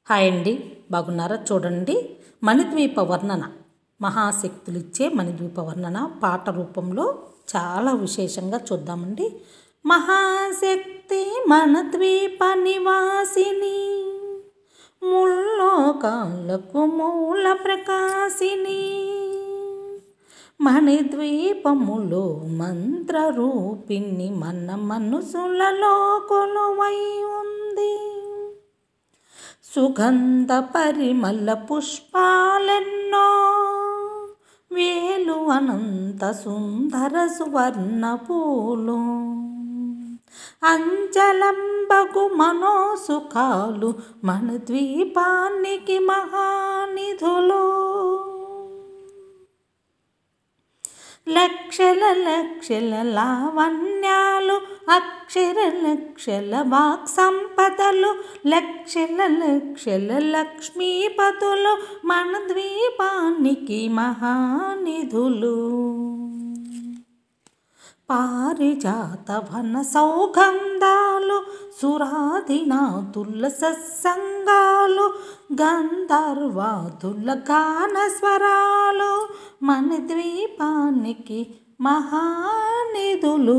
hi అండి బాగున్నారా చూడండి మణిద్వీప వర్ణన మహాశక్తులిచ్చే మణిద్వీప వర్ణన పాట రూపంలో చాలా విశేషంగా చూద్దామండి మహాశక్తి మణద్వీప నివాసిని ముల్లోకాలకు మూల ప్రకాశిని మణిద్వీపములో మంత్రరూపిణి మన మనసులలో కొలువై ఉంది సుగంధ పరిమళ పుష్పాలెన్నో వేలు అనంత సుందర సువర్ణ పూలు అంజలంబగు మనోసుఖాలు మన ద్వీపానికి మహానిధులు లక్షల లక్షల లావణ్యాలు అక్షర లక్షల వాక్ సంపదలు లక్షల లక్షల లక్ష్మీపతులు మన ద్వీపానికి మహానిధులు పారిజాత వన సౌగంధాలు సురాధినాథుల సత్సంగాలు గంధర్వాదుల గాన స్వరాలు మన ద్వీపానికి మహానిధులు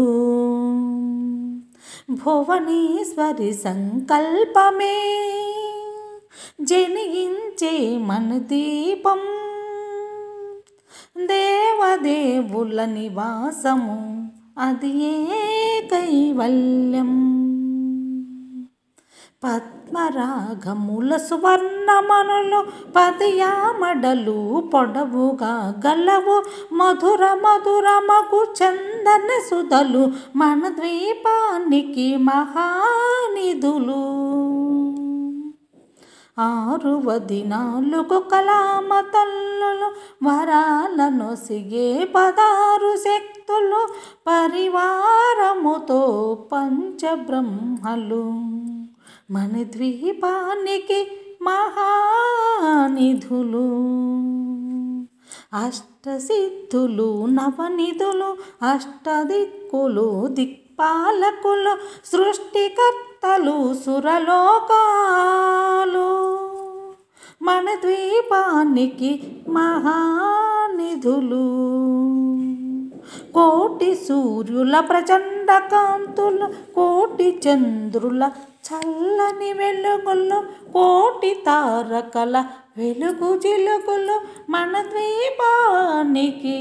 భువనేశ్వరి సంకల్పమే జనించే మన దీపం దేవదేవుల నివాసము అది ఏ కైవల్యం పద్మరాగముల సువర్ణమనులు పదయామడలు పొడవుగా గలవు మధుర మధురమగు చందన సుధలు మన ద్వీపానికి మహానిధులు ఆరువది నాలుగు కలామ తల్లులు వరాలను సిగే పదారు శక్తులు పరివారముతో పంచబ్రహ్మలు మన ద్వీపానికి మహానిధులు అష్టసిద్ధులు నవనిధులు అష్టదిక్కులు దిక్పాలకులు సృష్టికర్తలు సురలోకాలు మన ద్వీపానికి మహానిధులు కోటి సూర్యుల ప్రచండ కాంతులు కోటి చంద్రుల చల్లని వెలుగులు కోటి తారకల వెలుగు జిలుగులు మన ద్వీపానికి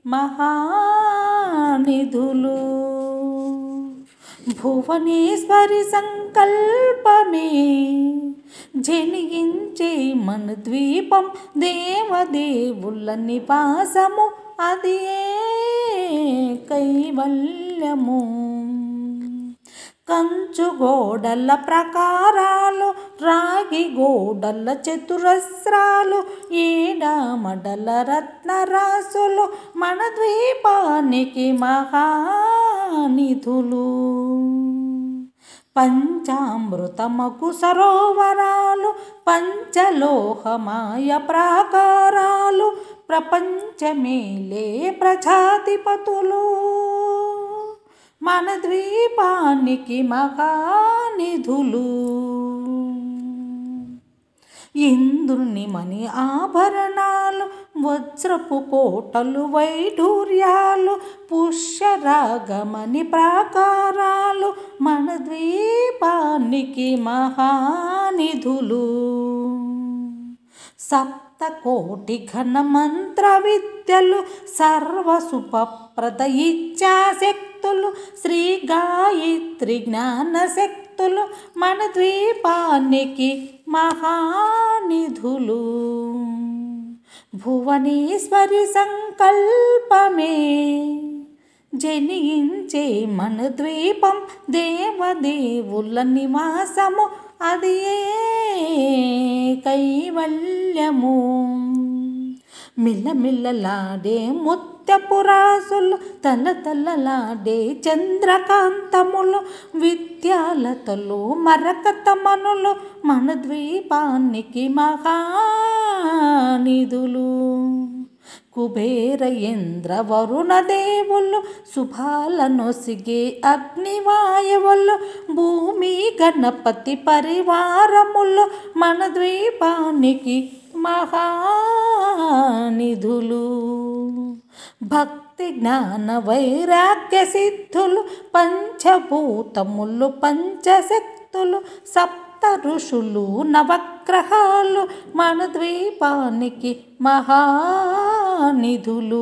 మహానిధులు భువనేశ్వరి సంకల్పమే జనిగించే మన ద్వీపం దేవదేవుల నివాసము అది ఏ కైవల్యము కంచు గోడల ప్రకారాలు రాగి గోడల చతురస్రాలు ఏడామడల రత్నరాసులు మన ద్వీపానికి మహానిధులు పంచామృతమకు సరోవరాలు పంచలోహమాయ ప్రాకారాలు ప్రపంచమేలే ప్రజాధిపతులు మన ద్వీపానికి మహానిధులు ఇంద్రుని మణి ఆభరణాలు వజ్రపు కోటలు వైఢూర్యాలు పుష్యరాగమణి ప్రాకారాలు మన ద్వీపానికి మహానిధులు సప్త కోటి ఘన మంత్ర విద్యలు సర్వసుపప్రద ఇచ్చాశక్తులు శ్రీ గాయత్రి జ్ఞాన శక్తులు మన ద్వీపానికి మహానిధులు భువనేశ్వరి సంకల్పమే జనించే మన ద్వీపం దేవదేవుల నివాసము అది ఏ కైవల్యము మిల్లమిల్లలాడే ముత్యపురాసులు తల తలలాడే చంద్రకాంతములు విద్యాలతలు మరకతమనులు మన ద్వీపానికి మహానిధులు కుబేర ఇంద్ర వరుణ దేవుళ్ళు శుభాలనొసిగే అగ్నివాయువులు భూమి గణపతి పరివారములు మన ద్వీపానికి మహానిధులు భక్తి జ్ఞాన వైరాగ్య సిద్ధులు పంచభూతములు పంచశక్తులు సప్త ఋషులు నవగ్రహాలు మన ద్వీపానికి మహానిధులు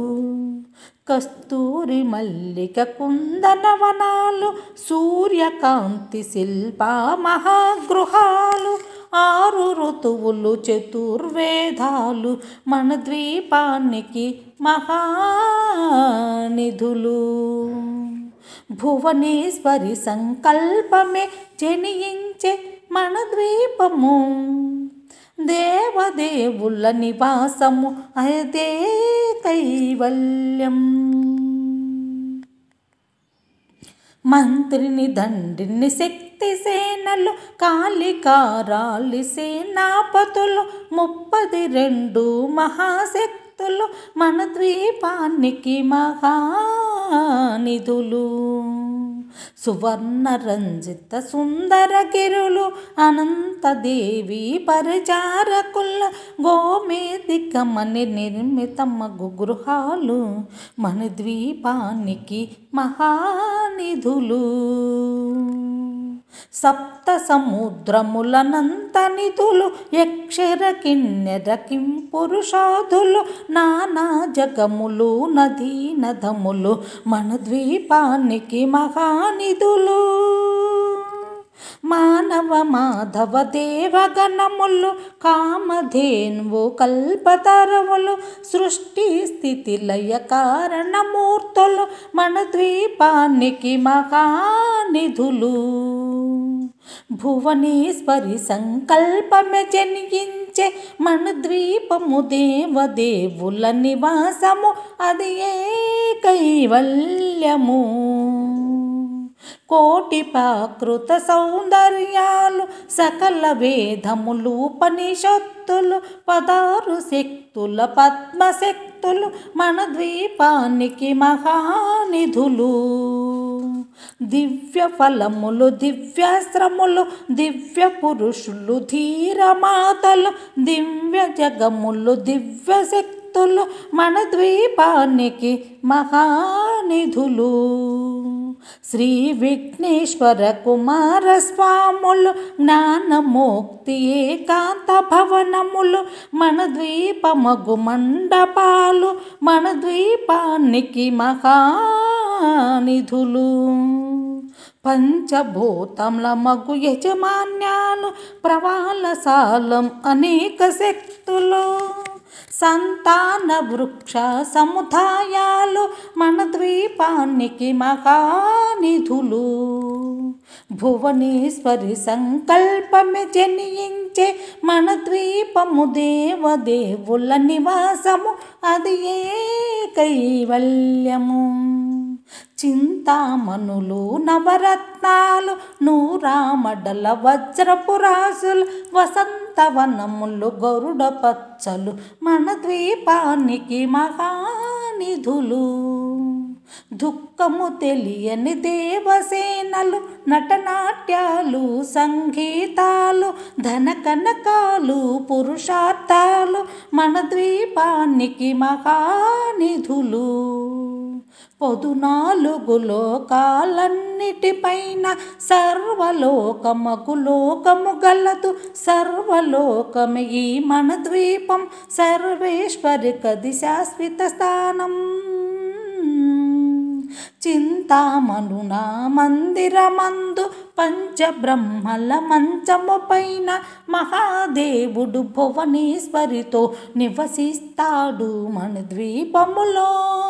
కస్తూరి మల్లిక కుందనవనాలు సూర్యకాంతి శిల్ప మహాగృహాలు ఆరు ఋతువులు చతుర్వేదాలు మన ద్వీపానికి మహానిధులు భువనేశ్వరి సంకల్పమే జనించే మన ద్వీపము దేవదేవుల నివాసము అదే కైవల్యం మంత్రిని దండిని శక్తి సేనలు కాళికారాలి సేనాపతులు ముప్పది రెండు మహాశక్తులు మన ద్వీపానికి మహానిధులు సువర్ణ రంజిత సుందర గిరులు అనంతదేవి పరిచారకుల గోమేదికమని నిర్మితమగు గృహాలు మన ద్వీపానికి మహానిధులు సప్త సముద్రములనంత నిధులు యక్షర కిన్నెర కిం పురుషాదులు నానా జగములు నదీ నదములు మన ద్వీపానికి మహానిధులు మానవ మాధవ దేవగణములు కామధేనువు కల్పతరములు సృష్టి స్థితి లయ కారణమూర్తులు మన ద్వీపానికి మహానిధులు భువనేశ్వరి సంకల్పమే జనించే మన ద్వీపము దేవదేవుల నివాసము అది ఏ కైవల్యము కోటి ప్రాకృత సౌందర్యాలు సకల వేదములు ఉపనిషత్తులు పదారు శక్తుల పద్మశక్తులు మన ద్వీపానికి మహానిధులు దివ్య ఫలములు దివ్యాశ్రములు దివ్య పురుషులు ధీరమాతలు దివ్య జగములు దివ్య శక్తులు మన ద్వీపానికి మహానిధులు శ్రీ విఘ్నేశ్వర కుమార స్వాములు జ్ఞానమోక్తి ఏకాంత భవనములు మన ద్వీపమగు మండపాలు మన ద్వీపానికి మహానిధులు పంచభూతముల మగు యజమాన్యాలు ప్రవాళసాలం అనేక శక్తులు సంతాన వృక్ష సముదాయాలు మన ద్వీపానికి మహానిధులు భువనేశ్వరి సంకల్పమే జనించే మన ద్వీపము దేవదేవుల నివాసము అది ఏ కైవల్యము చింతామణులు నవరత్నాలు నూరామడల వజ్రపురాసులు వసంతవనములు గరుడ పచ్చలు మన ద్వీపానికి మహానిధులు దుఃఖము తెలియని దేవసేనలు నటనాట్యాలు సంగీతాలు ధన కనకాలు పురుషార్థాలు మన ద్వీపానికి మహానిధులు పొదునాలుగు లోకాలన్నిటిపైన సర్వలోకమగు లోకము గలదు సర్వలోకమే ఈ మన ద్వీపం సర్వేశ్వరి కది శాశ్వత స్థానం చింతామణునా మందిరమందు పంచబ్రహ్మల మంచము పైన మహాదేవుడు భువనేశ్వరితో నివసిస్తాడు మన ద్వీపములో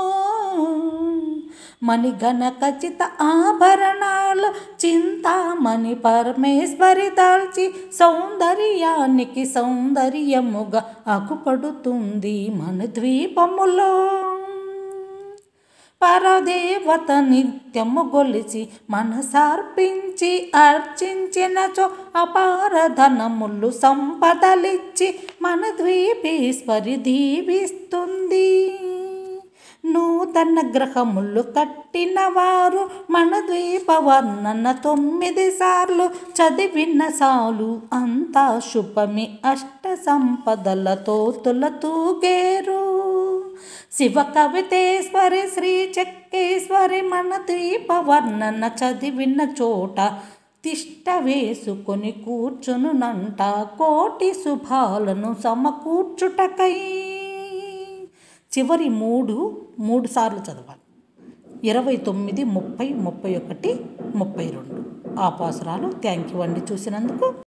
మణిగణ ఖచ్చిత ఆభరణాలు చింతామణి పరమేశ్వరి దాల్చి సౌందర్యానికి సౌందర్యముగా అగుపడుతుంది మన ద్వీపములో పరదేవత నిత్యము గొలిచి మనసార్పించి అర్చించినచో అపార ధనములు సంపదలిచ్చి మన ద్వీపేశ్వరి దీవిస్తుంది నూతన గ్రహములు కట్టిన వారు మన ద్వీప వర్ణన తొమ్మిది సార్లు చదివిన సాలు అంతా శుభమి అష్ట సంపదలతో తులతూగేరు శివ కవితేశ్వరి శ్రీ చక్కేశ్వరి మన ద్వీప వర్ణన చదివిన చోట తిష్ట వేసుకొని కూర్చునునంట కోటి శుభాలను సమకూర్చుటకై చివరి మూడు మూడు సార్లు చదవాలి ఇరవై తొమ్మిది ముప్పై ముప్పై ఒకటి ముప్పై రెండు ఆ పాసురాలు థ్యాంక్ యూ అండి చూసినందుకు